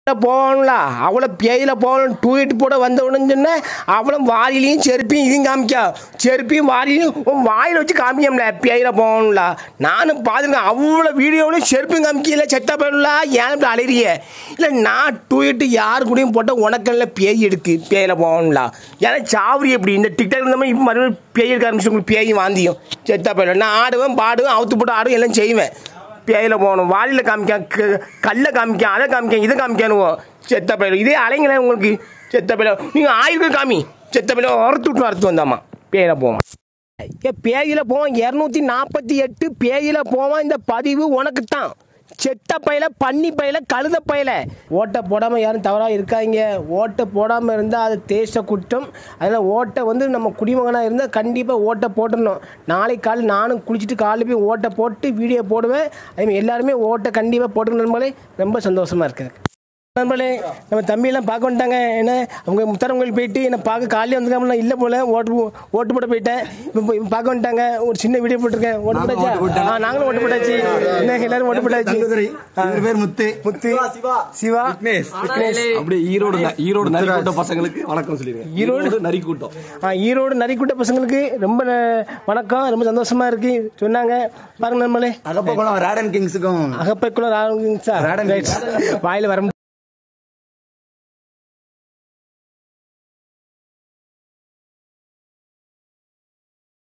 போகணும்ல அவளை பேயில போகணும் டூயிட் போட வந்த உடனே சொன்னேன் அவளும் வாரிலையும் செருப்பையும் இதையும் காமிக்கா செருப்பையும் வாரிலையும் உன் வாயில் வச்சு காமிக்கம்ல பேயில போகணும்ல நானும் பார்த்துருக்கேன் அவ்வளோ வீடியோவிலையும் செருப்பையும் காமிக்கல செத்தா போயிடல ஏன் இப்படி அலையிறிய இல்லை நான் டூயிட்டு யாரு கூடயும் போட்டால் உனக்கல்ல பேய் எடுக்கு பேயில போகணும்ல ஏன்னா சாவரி எப்படி இந்த டிக்டாக் இருந்த மாதிரி இப்போ மறுபடியும் பேய் இருக்க ஆரம்பிச்சு உங்களுக்கு பேயும் வாந்தியும் செத்தா போயிடல நான் ஆடுவேன் பாடுவேன் அவுத்து போட்டு ஆடுவேன் எல்லாம் செய்வேன் பேயில போகணும் வாலியில் காமிக்க க- கல்ல காமிக்க அதை காமிக்க இதை காமிக்கணும் செத்த பயில இதே அலைங்களே உங்களுக்கு செத்த பயில நீங்கள் ஆயிரம் காமி செத்த பயில அறுத்து விட்டு அறுத்து வந்தாமா பேயில போவான் ஏ பேயில போவான் இரநூத்தி நாற்பத்தி எட்டு பேயில போவான் இந்த பதிவு உனக்கு தான் செத்த பையில பன்னி பையில கழுத பையில ஓட்டை போடாமல் யாரும் தவறாக இருக்காங்க ஓட்டை போடாமல் இருந்தால் அது தேச குற்றம் அதில் ஓட்டை வந்து நம்ம குடிமகனாக இருந்தால் கண்டிப்பாக ஓட்டை போட்டுடணும் நாளைக்கு காலை நானும் குளிச்சுட்டு காலையில் போய் ஓட்டை போட்டு வீடியோ போடுவேன் அதுமாதிரி எல்லாருமே ஓட்டை கண்டிப்பாக போட்டுக்கணும் நண்பர்களே ரொம்ப சந்தோஷமாக இருக்குது நண்பர்களே நம்ம தம்பியெல்லாம் பார்க்க வந்துட்டாங்க என்ன அவங்க முத்தாரங்கள் போயிட்டு என்னை பார்க்க காலையில் வந்துருக்காமல இல்லை போல ஓட்டு போ- ஓட்டு போட போயிட்டேன் இப்போ போய் பார்க்க வந்துட்டாங்க ஒரு சின்ன வீடியோ போட்டிருக்கேன் ஓட்டு போட்டாச்சா ஆ நாங்களும் ஓட்டு போட்டாச்சு என்ன எல்லாரும் ஓட்டு போட்டாச்சு இவர் பேர் முத்து முத்து சிவா விக்னேஷ் அப்படியே ஈரோடு ந- ஈரோடு நரி கூட்ட பசங்களுக்கு வணக்கம் சொல்லிடுங்க ஈரோடு நரி கூட்டம் ஆ, ஈரோடு நரிக்குட்ட பசங்களுக்கு ரொம்ப ந- வணக்கம் ரொம்ப சந்தோஷமா இருக்கு சொன்னாங்க பாருங்க நம்மளே அகப்பகுளம் ராடன் கிங்ஸுக்கும் அகப்பைக்குள்ள ராகுங்க சார் வாயில வர